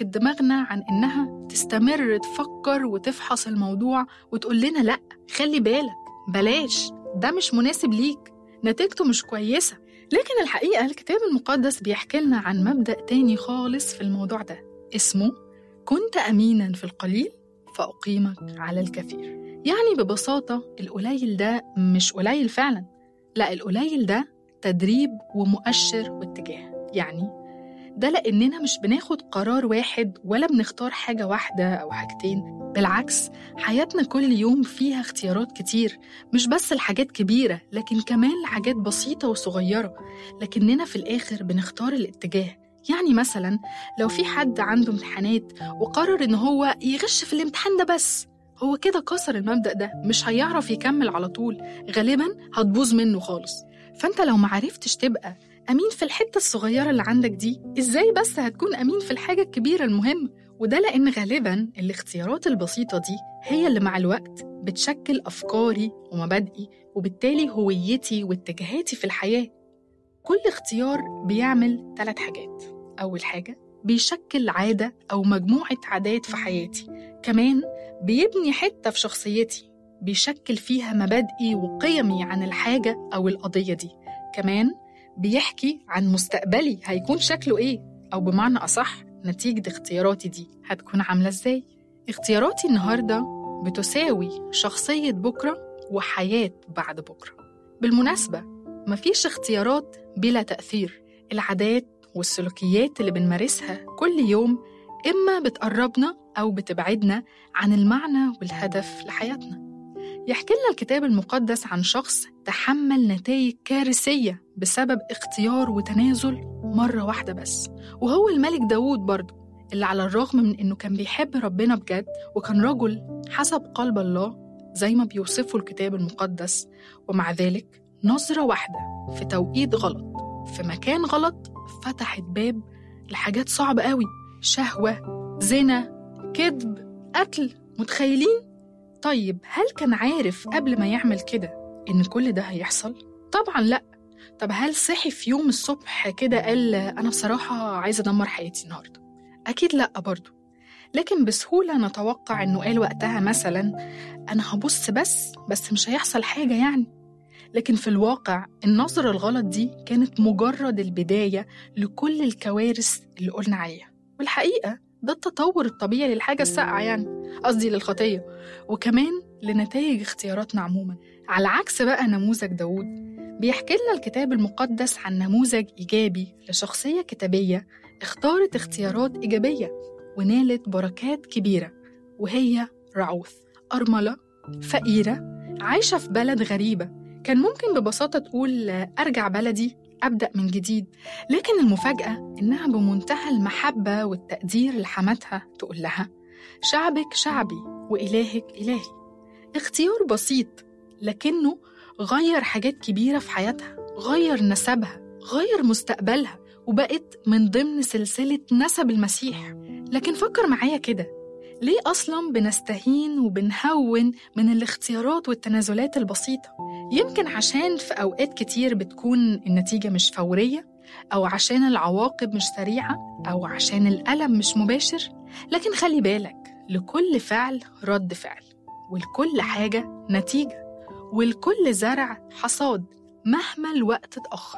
بتفكك دماغنا عن إنها تستمر تفكر وتفحص الموضوع وتقول لنا لأ خلي بالك بلاش ده مش مناسب ليك نتيجته مش كويسة لكن الحقيقة الكتاب المقدس بيحكي لنا عن مبدأ تاني خالص في الموضوع ده اسمه كنت أمينا في القليل فأقيمك على الكثير يعني ببساطة القليل ده مش قليل فعلا لا القليل ده تدريب ومؤشر واتجاه يعني ده لأننا مش بناخد قرار واحد ولا بنختار حاجة واحدة أو حاجتين بالعكس حياتنا كل يوم فيها اختيارات كتير مش بس الحاجات كبيرة لكن كمان الحاجات بسيطة وصغيرة لكننا في الآخر بنختار الاتجاه يعني مثلا لو في حد عنده امتحانات وقرر إن هو يغش في الامتحان ده بس هو كده كسر المبدأ ده مش هيعرف يكمل على طول غالبا هتبوظ منه خالص فانت لو معرفتش تبقى أمين في الحتة الصغيرة اللي عندك دي إزاي بس هتكون أمين في الحاجة الكبيرة المهمة وده لأن غالبا الاختيارات البسيطة دي هي اللي مع الوقت بتشكل أفكاري ومبادئي وبالتالي هويتي واتجاهاتي في الحياة كل اختيار بيعمل ثلاث حاجات أول حاجة بيشكل عادة أو مجموعة عادات في حياتي كمان بيبني حتة في شخصيتي بيشكل فيها مبادئي وقيمي عن الحاجة أو القضية دي كمان بيحكي عن مستقبلي هيكون شكله إيه أو بمعنى أصح نتيجة اختياراتي دي هتكون عاملة إزاي اختياراتي النهاردة بتساوي شخصية بكرة وحياة بعد بكرة بالمناسبة مفيش اختيارات بلا تأثير العادات والسلوكيات اللي بنمارسها كل يوم إما بتقربنا أو بتبعدنا عن المعنى والهدف لحياتنا يحكي لنا الكتاب المقدس عن شخص تحمل نتائج كارثية بسبب اختيار وتنازل مرة واحدة بس وهو الملك داود برضه اللي على الرغم من إنه كان بيحب ربنا بجد وكان رجل حسب قلب الله زي ما بيوصفه الكتاب المقدس ومع ذلك نظرة واحدة في توقيت غلط في مكان غلط فتحت باب لحاجات صعبة قوي شهوة زنا كذب قتل متخيلين؟ طيب هل كان عارف قبل ما يعمل كده إن كل ده هيحصل؟ طبعا لأ طب هل صحي في يوم الصبح كده قال أنا بصراحة عايز أدمر حياتي النهاردة؟ أكيد لأ برضه لكن بسهولة نتوقع إنه قال وقتها مثلا أنا هبص بس بس مش هيحصل حاجة يعني لكن في الواقع النظرة الغلط دي كانت مجرد البداية لكل الكوارث اللي قلنا عليها والحقيقة ده التطور الطبيعي للحاجة الساقعة يعني قصدي للخطية وكمان لنتائج اختياراتنا عموما على عكس بقى نموذج داود بيحكي لنا الكتاب المقدس عن نموذج إيجابي لشخصية كتابية اختارت اختيارات إيجابية ونالت بركات كبيرة وهي رعوث أرملة فقيرة عايشة في بلد غريبة كان ممكن ببساطة تقول أرجع بلدي أبدأ من جديد لكن المفاجأة إنها بمنتهى المحبة والتقدير لحماتها تقول لها شعبك شعبي وإلهك إلهي اختيار بسيط لكنه غير حاجات كبيرة في حياتها غير نسبها غير مستقبلها وبقت من ضمن سلسلة نسب المسيح لكن فكر معايا كده ليه أصلا بنستهين وبنهون من الاختيارات والتنازلات البسيطة؟ يمكن عشان في أوقات كتير بتكون النتيجة مش فورية أو عشان العواقب مش سريعة أو عشان الألم مش مباشر لكن خلي بالك لكل فعل رد فعل ولكل حاجة نتيجة ولكل زرع حصاد مهما الوقت اتأخر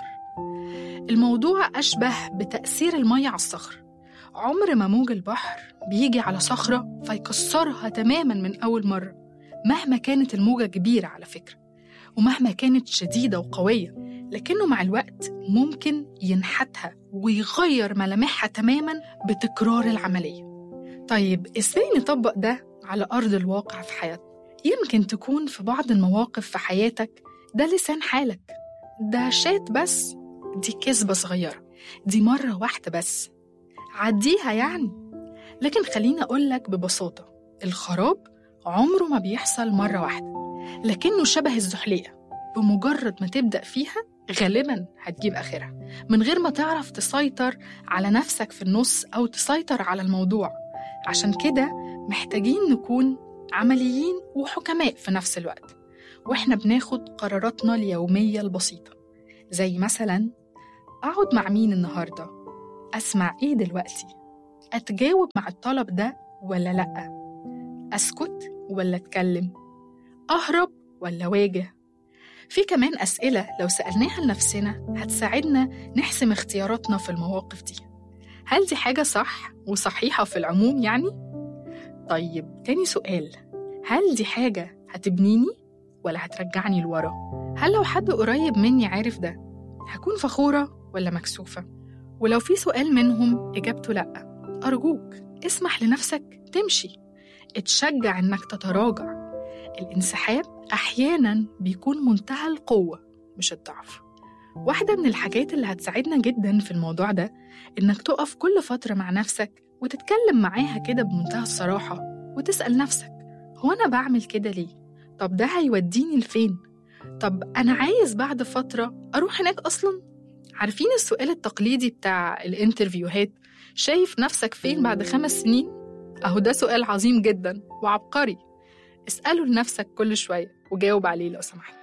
الموضوع أشبه بتأثير المية على الصخر عمر ما موج البحر بيجي على صخرة فيكسرها تماما من أول مرة مهما كانت الموجة كبيرة على فكرة ومهما كانت شديدة وقوية لكنه مع الوقت ممكن ينحتها ويغير ملامحها تماما بتكرار العملية طيب إزاي نطبق ده على أرض الواقع في حياتنا؟ يمكن تكون في بعض المواقف في حياتك ده لسان حالك ده شات بس دي كذبة صغيرة دي مرة واحدة بس عديها يعني لكن خليني أقولك ببساطة الخراب عمره ما بيحصل مرة واحدة لكنه شبه الزحليقة بمجرد ما تبدأ فيها غالبا هتجيب آخرها من غير ما تعرف تسيطر على نفسك في النص أو تسيطر على الموضوع عشان كده محتاجين نكون عمليين وحكماء في نفس الوقت وإحنا بناخد قراراتنا اليومية البسيطة زي مثلا أقعد مع مين النهاردة أسمع إيه دلوقتي أتجاوب مع الطلب ده ولا لأ أسكت ولا أتكلم أهرب ولا واجه في كمان أسئلة لو سألناها لنفسنا هتساعدنا نحسم اختياراتنا في المواقف دي هل دي حاجة صح وصحيحة في العموم يعني؟ طيب تاني سؤال هل دي حاجة هتبنيني ولا هترجعني لورا؟ هل لو حد قريب مني عارف ده هكون فخورة ولا مكسوفة؟ ولو في سؤال منهم إجابته لأ أرجوك اسمح لنفسك تمشي اتشجع إنك تتراجع الانسحاب أحيانا بيكون منتهى القوة مش الضعف واحدة من الحاجات اللي هتساعدنا جدا في الموضوع ده إنك تقف كل فترة مع نفسك وتتكلم معاها كده بمنتهى الصراحة وتسأل نفسك هو أنا بعمل كده ليه؟ طب ده هيوديني لفين؟ طب أنا عايز بعد فترة أروح هناك أصلا؟ عارفين السؤال التقليدي بتاع الانترفيوهات شايف نفسك فين بعد خمس سنين؟ أهو ده سؤال عظيم جدا وعبقري اسأله لنفسك كل شوية وجاوب عليه لو سمحت